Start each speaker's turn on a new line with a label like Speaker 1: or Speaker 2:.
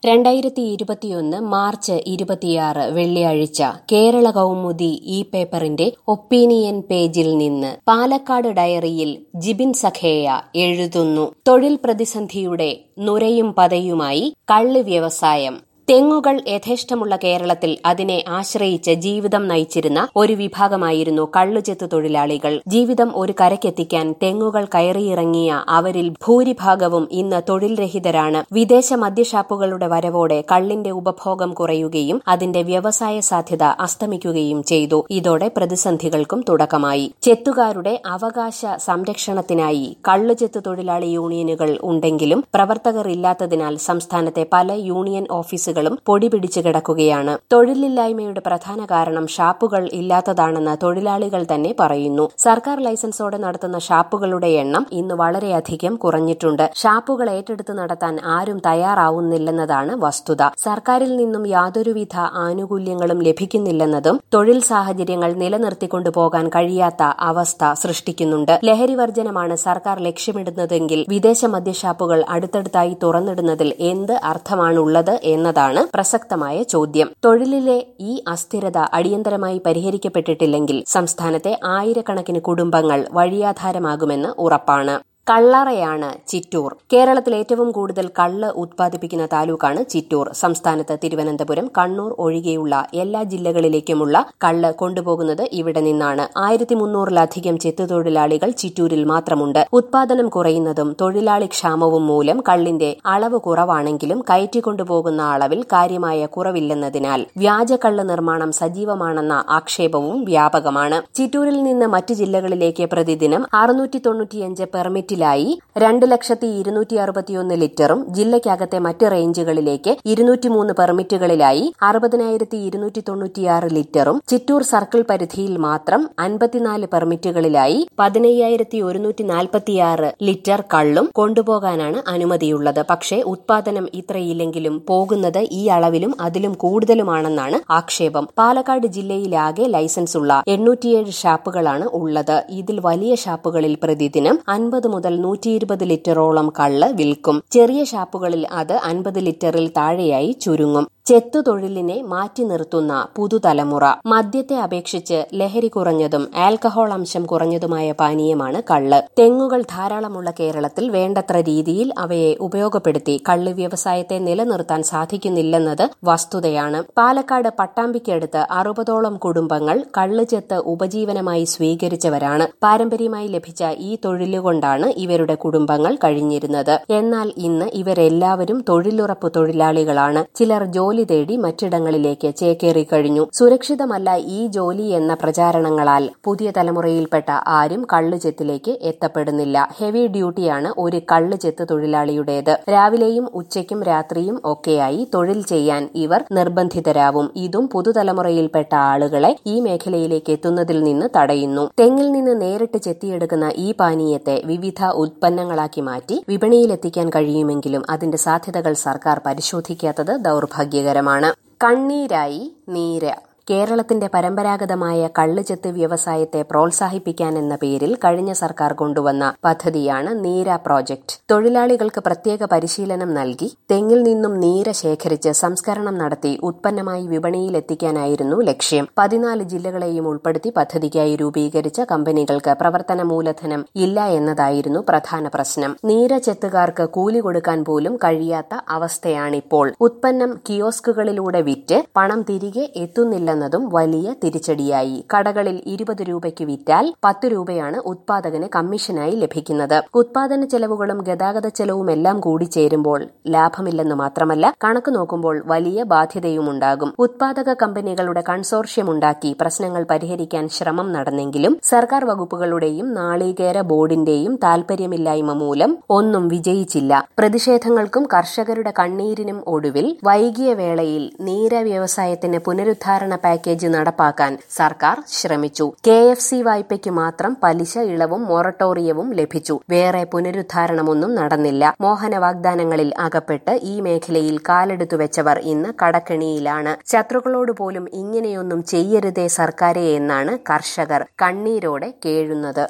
Speaker 1: രണ്ടായിരത്തി ഇരുപത്തിയൊന്ന് മാർച്ച് ഇരുപത്തിയാറ് വെള്ളിയാഴ്ച കേരള കൗമുദി ഈ പേപ്പറിന്റെ ഒപ്പീനിയൻ പേജിൽ നിന്ന് പാലക്കാട് ഡയറിയിൽ ജിബിൻ സഖേയ എഴുതുന്നു തൊഴിൽ പ്രതിസന്ധിയുടെ നുരയും പതയുമായി കള്ള് വ്യവസായം തെങ്ങുകൾ യഥേഷ്ടമുള്ള കേരളത്തിൽ അതിനെ ആശ്രയിച്ച് ജീവിതം നയിച്ചിരുന്ന ഒരു വിഭാഗമായിരുന്നു കള്ളുചെത്ത് തൊഴിലാളികൾ ജീവിതം ഒരു കരക്കെത്തിക്കാൻ തെങ്ങുകൾ കയറിയിറങ്ങിയ അവരിൽ ഭൂരിഭാഗവും ഇന്ന് തൊഴിൽ രഹിതരാണ് വിദേശ മദ്യഷാപ്പുകളുടെ വരവോടെ കള്ളിന്റെ ഉപഭോഗം കുറയുകയും അതിന്റെ വ്യവസായ സാധ്യത അസ്തമിക്കുകയും ചെയ്തു ഇതോടെ പ്രതിസന്ധികൾക്കും തുടക്കമായി ചെത്തുകാരുടെ അവകാശ സംരക്ഷണത്തിനായി കള്ളുചെത്ത് തൊഴിലാളി യൂണിയനുകൾ ഉണ്ടെങ്കിലും പ്രവർത്തകർ ഇല്ലാത്തതിനാൽ സംസ്ഥാനത്തെ പല യൂണിയൻ ഓഫീസുകൾ ഷാപ്പുകളും പൊടി പിടിച്ചു കിടക്കുകയാണ് തൊഴിലില്ലായ്മയുടെ പ്രധാന കാരണം ഷാപ്പുകൾ ഇല്ലാത്തതാണെന്ന് തൊഴിലാളികൾ തന്നെ പറയുന്നു സർക്കാർ ലൈസൻസോടെ നടത്തുന്ന ഷാപ്പുകളുടെ എണ്ണം ഇന്ന് വളരെയധികം കുറഞ്ഞിട്ടുണ്ട് ഷാപ്പുകൾ ഏറ്റെടുത്ത് നടത്താൻ ആരും തയ്യാറാവുന്നില്ലെന്നതാണ് വസ്തുത സർക്കാരിൽ നിന്നും യാതൊരുവിധ ആനുകൂല്യങ്ങളും ലഭിക്കുന്നില്ലെന്നതും തൊഴിൽ സാഹചര്യങ്ങൾ നിലനിർത്തിക്കൊണ്ടു പോകാൻ കഴിയാത്ത അവസ്ഥ സൃഷ്ടിക്കുന്നുണ്ട് ലഹരി വർജനമാണ് സർക്കാർ ലക്ഷ്യമിടുന്നതെങ്കിൽ വിദേശ മദ്യഷാപ്പുകൾ അടുത്തടുത്തായി തുറന്നിടുന്നതിൽ എന്ത് അർത്ഥമാണുള്ളത് എന്നതാണ് എന്നതാണ് പ്രസക്തമായ ചോദ്യം തൊഴിലിലെ ഈ അസ്ഥിരത അടിയന്തരമായി പരിഹരിക്കപ്പെട്ടിട്ടില്ലെങ്കിൽ സംസ്ഥാനത്തെ ആയിരക്കണക്കിന് കുടുംബങ്ങൾ വഴിയാധാരമാകുമെന്ന് ഉറപ്പാണ് കള്ളറയാണ് ചിറ്റൂർ കേരളത്തിൽ ഏറ്റവും കൂടുതൽ കള്ള് ഉത്പാദിപ്പിക്കുന്ന താലൂക്കാണ് ചിറ്റൂർ സംസ്ഥാനത്ത് തിരുവനന്തപുരം കണ്ണൂർ ഒഴികെയുള്ള എല്ലാ ജില്ലകളിലേക്കുമുള്ള കള്ള് കൊണ്ടുപോകുന്നത് ഇവിടെ നിന്നാണ് ആയിരത്തി മുന്നൂറിലധികം ചെത്തുതൊഴിലാളികൾ ചിറ്റൂരിൽ മാത്രമുണ്ട് ഉത്പാദനം കുറയുന്നതും തൊഴിലാളി ക്ഷാമവും മൂലം കള്ളിന്റെ അളവ് കുറവാണെങ്കിലും കയറ്റിക്കൊണ്ടുപോകുന്ന അളവിൽ കാര്യമായ കുറവില്ലെന്നതിനാൽ വ്യാജക്കള്ള് നിർമ്മാണം സജീവമാണെന്ന ആക്ഷേപവും വ്യാപകമാണ് ചിറ്റൂരിൽ നിന്ന് മറ്റ് ജില്ലകളിലേക്ക് പ്രതിദിനം അറുന്നൂറ്റി തൊണ്ണൂറ്റിയഞ്ച് പെർമിറ്റ് ലിമിറ്റിലായി രണ്ട് ലക്ഷത്തി ഇരുന്നൂറ്റി അറുപത്തിയൊന്ന് ലിറ്ററും ജില്ലയ്ക്കകത്തെ മറ്റ് റേഞ്ചുകളിലേക്ക് ഇരുന്നൂറ്റിമൂന്ന് പെർമിറ്റുകളിലായി അറുപതിനായിരത്തി ഇരുന്നൂറ്റി തൊണ്ണൂറ്റിയാറ് ലിറ്ററും ചിറ്റൂർ സർക്കിൾ പരിധിയിൽ മാത്രം അൻപത്തിനാല് പെർമിറ്റുകളിലായി പതിനയ്യായിരത്തി ഒരുന്നൂറ്റി നാൽപ്പത്തിയാറ് ലിറ്റർ കള്ളും കൊണ്ടുപോകാനാണ് അനുമതിയുള്ളത് പക്ഷേ ഉത്പാദനം ഇത്രയില്ലെങ്കിലും പോകുന്നത് ഈ അളവിലും അതിലും കൂടുതലുമാണെന്നാണ് ആക്ഷേപം പാലക്കാട് ജില്ലയിലാകെ ലൈസൻസ് ഉള്ള എണ്ണൂറ്റിയേഴ് ഷാപ്പുകളാണ് ഉള്ളത് ഇതിൽ വലിയ ഷാപ്പുകളിൽ പ്രതിദിനം അൻപത് മുതൽ നൂറ്റി ഇരുപത് ലിറ്ററോളം കള്ള് വിൽക്കും ചെറിയ ഷാപ്പുകളിൽ അത് അൻപത് ലിറ്ററിൽ താഴെയായി ചുരുങ്ങും ചെത്തുതൊഴിലിനെ മാറ്റി നിർത്തുന്ന പുതുതലമുറ മദ്യത്തെ അപേക്ഷിച്ച് ലഹരി കുറഞ്ഞതും ആൽക്കഹോൾ അംശം കുറഞ്ഞതുമായ പാനീയമാണ് കള്ള് തെങ്ങുകൾ ധാരാളമുള്ള കേരളത്തിൽ വേണ്ടത്ര രീതിയിൽ അവയെ ഉപയോഗപ്പെടുത്തി കള്ള് വ്യവസായത്തെ നിലനിർത്താൻ സാധിക്കുന്നില്ലെന്നത് വസ്തുതയാണ് പാലക്കാട് പട്ടാമ്പിക്കടുത്ത് അറുപതോളം കുടുംബങ്ങൾ കള്ള് ചെത്ത് ഉപജീവനമായി സ്വീകരിച്ചവരാണ് പാരമ്പര്യമായി ലഭിച്ച ഈ തൊഴിലുകൊണ്ടാണ് ഇവരുടെ കുടുംബങ്ങൾ കഴിഞ്ഞിരുന്നത് എന്നാൽ ഇന്ന് ഇവരെല്ലാവരും തൊഴിലുറപ്പ് തൊഴിലാളികളാണ് ചിലർ ജോലി ജോലി തേടി മറ്റിടങ്ങളിലേക്ക് ചേക്കേറി കഴിഞ്ഞു സുരക്ഷിതമല്ല ഈ ജോലി എന്ന പ്രചാരണങ്ങളാൽ പുതിയ തലമുറയിൽപ്പെട്ട ആരും കള്ളുചെത്തിലേക്ക് എത്തപ്പെടുന്നില്ല ഹെവി ഡ്യൂട്ടിയാണ് ഒരു കള്ളുചെത്ത് തൊഴിലാളിയുടേത് രാവിലെയും ഉച്ചയ്ക്കും രാത്രിയും ഒക്കെയായി തൊഴിൽ ചെയ്യാൻ ഇവർ നിർബന്ധിതരാവും ഇതും പുതുതലമുറയിൽപ്പെട്ട ആളുകളെ ഈ മേഖലയിലേക്ക് എത്തുന്നതിൽ നിന്ന് തടയുന്നു തെങ്ങിൽ നിന്ന് നേരിട്ട് ചെത്തിയെടുക്കുന്ന ഈ പാനീയത്തെ വിവിധ ഉൽപ്പന്നങ്ങളാക്കി മാറ്റി വിപണിയിലെത്തിക്കാൻ കഴിയുമെങ്കിലും അതിന്റെ സാധ്യതകൾ സർക്കാർ പരിശോധിക്കാത്തത് ദൌർഭാഗ്യകരമാണ് കണ്ണീരായി നീര കേരളത്തിന്റെ പരമ്പരാഗതമായ കള്ളുചെത്ത് വ്യവസായത്തെ പ്രോത്സാഹിപ്പിക്കാൻ എന്ന പേരിൽ കഴിഞ്ഞ സർക്കാർ കൊണ്ടുവന്ന പദ്ധതിയാണ് നീര പ്രോജക്ട് തൊഴിലാളികൾക്ക് പ്രത്യേക പരിശീലനം നൽകി തെങ്ങിൽ നിന്നും നീര ശേഖരിച്ച് സംസ്കരണം നടത്തി ഉത്പന്നമായി വിപണിയിലെത്തിക്കാനായിരുന്നു ലക്ഷ്യം പതിനാല് ജില്ലകളെയും ഉൾപ്പെടുത്തി പദ്ധതിക്കായി രൂപീകരിച്ച കമ്പനികൾക്ക് പ്രവർത്തന മൂലധനം ഇല്ല എന്നതായിരുന്നു പ്രധാന പ്രശ്നം നീര ചെത്തുകാർക്ക് കൂലി കൊടുക്കാൻ പോലും കഴിയാത്ത അവസ്ഥയാണിപ്പോൾ ഉത്പന്നം കിയോസ്കുകളിലൂടെ വിറ്റ് പണം തിരികെ എത്തുന്നില്ല എന്നതും വലിയ തിരിച്ചടിയായി കടകളിൽ ഇരുപത് രൂപയ്ക്ക് വിറ്റാൽ പത്ത് രൂപയാണ് ഉത്പാദകന് കമ്മീഷനായി ലഭിക്കുന്നത് ഉത്പാദന ചെലവുകളും ഗതാഗത ചെലവും എല്ലാം കൂടി ചേരുമ്പോൾ ലാഭമില്ലെന്ന് മാത്രമല്ല കണക്ക് നോക്കുമ്പോൾ വലിയ ബാധ്യതയുമുണ്ടാകും ഉത്പാദക കമ്പനികളുടെ കൺസോർഷ്യം ഉണ്ടാക്കി പ്രശ്നങ്ങൾ പരിഹരിക്കാൻ ശ്രമം നടന്നെങ്കിലും സർക്കാർ വകുപ്പുകളുടെയും നാളികേര ബോർഡിന്റെയും താൽപര്യമില്ലായ്മ മൂലം ഒന്നും വിജയിച്ചില്ല പ്രതിഷേധങ്ങൾക്കും കർഷകരുടെ കണ്ണീരിനും ഒടുവിൽ വൈകിയ വേളയിൽ നീര വ്യവസായത്തിന് പുനരുദ്ധാരണ പാക്കേജ് നടപ്പാക്കാൻ സർക്കാർ ശ്രമിച്ചു കെ എഫ് സി വായ്പയ്ക്ക് മാത്രം പലിശ ഇളവും മൊറട്ടോറിയവും ലഭിച്ചു വേറെ പുനരുദ്ധാരണമൊന്നും നടന്നില്ല മോഹന വാഗ്ദാനങ്ങളിൽ അകപ്പെട്ട് ഈ മേഖലയിൽ കാലെടുത്തു വെച്ചവർ ഇന്ന് കടക്കെണിയിലാണ് ശത്രുക്കളോട് പോലും ഇങ്ങനെയൊന്നും ചെയ്യരുതേ സർക്കാരെ എന്നാണ് കർഷകർ കണ്ണീരോടെ കേഴുന്നത്